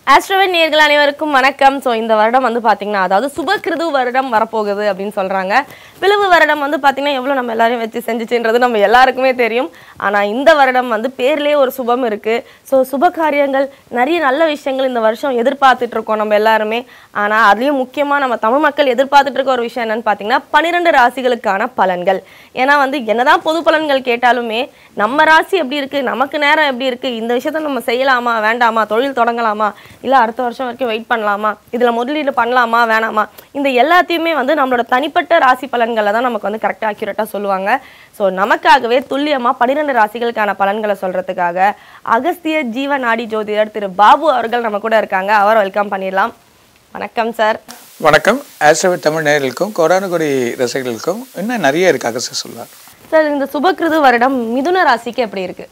ஆஸ்ட்ரோவன் நேர்கள் அனைவருக்கும் வணக்கம் ஸோ இந்த வருடம் வந்து பார்த்தீங்கன்னா அதாவது சுபகிருது வருடம் வரப்போகுது அப்படின்னு சொல்கிறாங்க பிளவு வருடம் வந்து பார்த்தீங்கன்னா எவ்வளோ நம்ம எல்லாரையும் வச்சு செஞ்சுச்சுன்றது நம்ம எல்லாருக்குமே தெரியும் ஆனால் இந்த வருடம் வந்து பேர்லேயே ஒரு சுபம் இருக்குது ஸோ சுப காரியங்கள் நிறைய நல்ல விஷயங்கள் இந்த வருஷம் எதிர்பார்த்துட்டு இருக்கோம் நம்ம எல்லாருமே ஆனால் அதுலேயும் முக்கியமாக நம்ம தமிழ் மக்கள் எதிர்பார்த்துட்டு இருக்க ஒரு விஷயம் என்னன்னு பார்த்தீங்கன்னா பன்னிரெண்டு ராசிகளுக்கான பலன்கள் ஏன்னா வந்து என்னதான் பொது பலன்கள் கேட்டாலுமே நம்ம ராசி எப்படி இருக்குது நமக்கு நேரம் எப்படி இருக்குது இந்த விஷயத்த நம்ம செய்யலாமா வேண்டாமா தொழில் தொடங்கலாமா இல்லை அடுத்த வருஷம் வரைக்கும் வெயிட் பண்ணலாமா இதில் முதலீடு பண்ணலாமா வேணாமா இந்த எல்லாத்தையுமே வந்து நம்மளோட தனிப்பட்ட ராசி பலன்களை தான் நமக்கு வந்து கரெக்டாக அக்யூரேட்டாக சொல்லுவாங்க ஸோ நமக்காகவே துல்லியமாக பன்னிரெண்டு ராசிகளுக்கான பலன்களை சொல்கிறதுக்காக அகஸ்திய ஜீவ நாடி ஜோதிடர் திரு பாபு அவர்கள் நம்ம கூட இருக்காங்க அவரை வெல்கம் பண்ணிடலாம் வணக்கம் சார் வணக்கம் ஆஸ்ட்ரோவிட் தமிழ் நேயர்களுக்கும் கோடானுகோடி ரசிகர்களுக்கும் இன்னும் நிறைய இருக்கு அகஸ்ட சொல்வார் சார் இந்த சுபகிருது வருடம் மிதுன ராசிக்கு எப்படி இருக்கு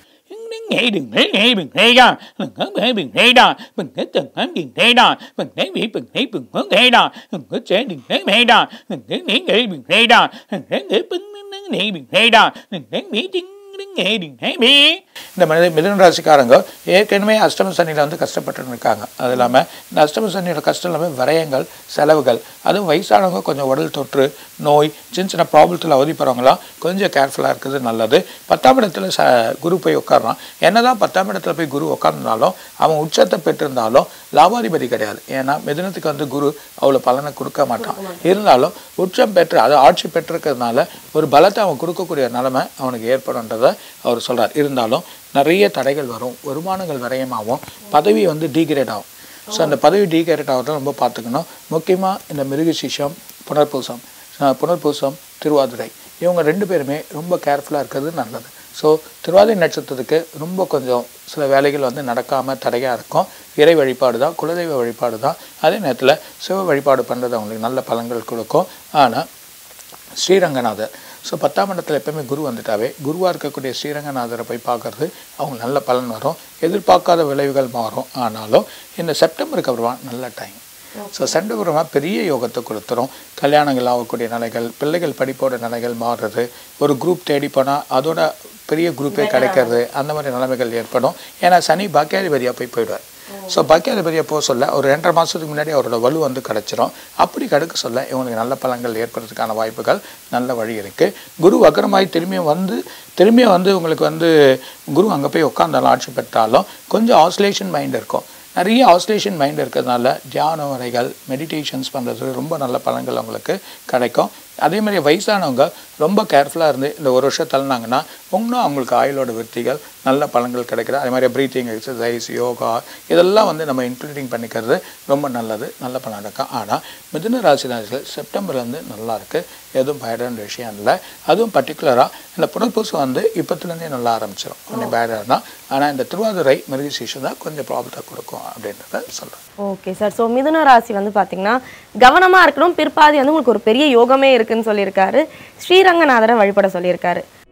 இந்த மனித மிதுன ராசிக்காரங்க ஏற்கனவே அஷ்டம சனியில் வந்து கஷ்டப்பட்டு இருக்காங்க அது இல்லாமல் இந்த அஷ்டம சனியோட கஷ்டம் இல்லாமல் விரயங்கள் செலவுகள் அதுவும் வயசானவங்க கொஞ்சம் உடல் தொற்று நோய் சின்ன சின்ன ப்ராப்ளத்தில் அவதிப்படுறவங்களாம் கொஞ்சம் கேர்ஃபுல்லாக இருக்கிறது நல்லது பத்தாம் இடத்துல ச குரு போய் உட்காரான் என்னதான் பத்தாம் இடத்துல போய் குரு உட்கார்ந்தாலும் அவன் உச்சத்தை பெற்றிருந்தாலும் லாபாதிபதி கிடையாது ஏன்னா மிதுனத்துக்கு வந்து குரு அவ்வளோ பலனை கொடுக்க மாட்டான் இருந்தாலும் உச்சம் பெற்று அது ஆட்சி பெற்றிருக்கிறதுனால ஒரு பலத்தை அவன் கொடுக்கக்கூடிய நிலைமை அவனுக்கு ஏற்படும்ன்றதை அவர் சொல்றார் இருந்தாலும் நிறைய தடைகள் வரும் வருமானங்கள் விரயமாகும் பதவி வந்து டீக்ரேட் ஆகும் ஸோ அந்த பதவி டீக்ரேட் ஆகிறத ரொம்ப பார்த்துக்கணும் முக்கியமாக இந்த மிருகசீஷம் புனர்பூசம் அஹ் புனர்பூசம் திருவாதிரை இவங்க ரெண்டு பேருமே ரொம்ப கேர்ஃபுல்லாக இருக்கிறது நல்லது ஸோ திருவாதிரை நட்சத்திரத்துக்கு ரொம்ப கொஞ்சம் சில வேலைகள் வந்து நடக்காமல் தடையாக இருக்கும் இறை வழிபாடு தான் குலதெய்வ வழிபாடு தான் அதே நேரத்தில் சிவ வழிபாடு பண்ணுறது அவங்களுக்கு நல்ல பலன்கள் கொடுக்கும் ஆனால் ஸ்ரீரங்கநாதர் ஸோ பத்தாம் இடத்துல எப்பவுமே குரு வந்துட்டாவே குருவாக இருக்கக்கூடிய ஸ்ரீரங்கநாதரை போய் பார்க்கறது அவங்க நல்ல பலன் வரும் எதிர்பார்க்காத விளைவுகள் மாறும் ஆனாலும் இந்த செப்டம்பருக்கு அப்புறமா நல்ல டைம் ஸோ செப்டம்பருமா பெரிய யோகத்தை கொடுத்துரும் கல்யாணங்கள் ஆகக்கூடிய நிலைகள் பிள்ளைகள் படிப்போட நிலைகள் மாறுறது ஒரு குரூப் தேடி போனால் அதோட பெரிய குரூப்பே கிடைக்கிறது அந்த மாதிரி நிலைமைகள் ஏற்படும் ஏன்னா சனி பாக்கியாதிபதியாக போய் போயிடுவார் ஸோ பாக்கியாதிபதியை போக சொல்ல ஒரு ரெண்டரை மாதத்துக்கு முன்னாடி அவரோட வலு வந்து கிடச்சிரும் அப்படி கடுக்க சொல்ல இவங்களுக்கு நல்ல பலன்கள் ஏற்படுறதுக்கான வாய்ப்புகள் நல்ல வழி இருக்குது குரு வக்கரமாய் திரும்பியும் வந்து திரும்பியும் வந்து உங்களுக்கு வந்து குரு அங்கே போய் உட்காந்தாலும் ஆட்சி பெற்றாலும் கொஞ்சம் ஆஸ்லேஷன் மைண்ட் இருக்கும் நிறைய ஆஸ்லேஷன் மைண்ட் இருக்கிறதுனால தியான முறைகள் மெடிடேஷன்ஸ் பண்ணுறது ரொம்ப நல்ல பலன்கள் அவங்களுக்கு கிடைக்கும் அதே மாதிரி வயசானவங்க ரொம்ப கேர்ஃபுல்லாக இருந்து இந்த ஒரு வருஷம் தள்ளினாங்கன்னா இன்னும் அவங்களுக்கு ஆயுளோட விருத்திகள் நல்ல பலன்கள் கிடைக்குது அதே மாதிரி ப்ரீத்திங் எக்ஸசைஸ் யோகா இதெல்லாம் வந்து நம்ம இன்க்ளூடிங் பண்ணிக்கிறது ரொம்ப நல்லது நல்ல பலன் இருக்கும் ஆனால் மிதுன ராசி ராசிகள் செப்டம்பர்லேருந்து நல்லா இருக்குது எதுவும் பயட வேண்டிய விஷயம் இல்லை அதுவும் பர்டிகுலராக இந்த புனர்பூசம் வந்து இப்போத்துலேருந்தே நல்லா ஆரம்பிச்சிடும் ஒன்றும் பயடம் தான் ஆனால் இந்த திருவாதிரை மிருகசீஷம் தான் கொஞ்சம் ப்ராப்ளத்தை கொடுக்கும் அப்படின்றத சொல்கிறேன் ஓகே சார் ஸோ மிதுன ராசி வந்து பார்த்தீங்கன்னா கவனமாக இருக்கணும் பிற்பாதி வந்து உங்களுக்கு ஒரு பெரிய யோகமே இருக்குன்னு சொல்லியிருக்காரு ஸ்ரீரங்கநாதரை வழிபட சொல்லியிருக்காரு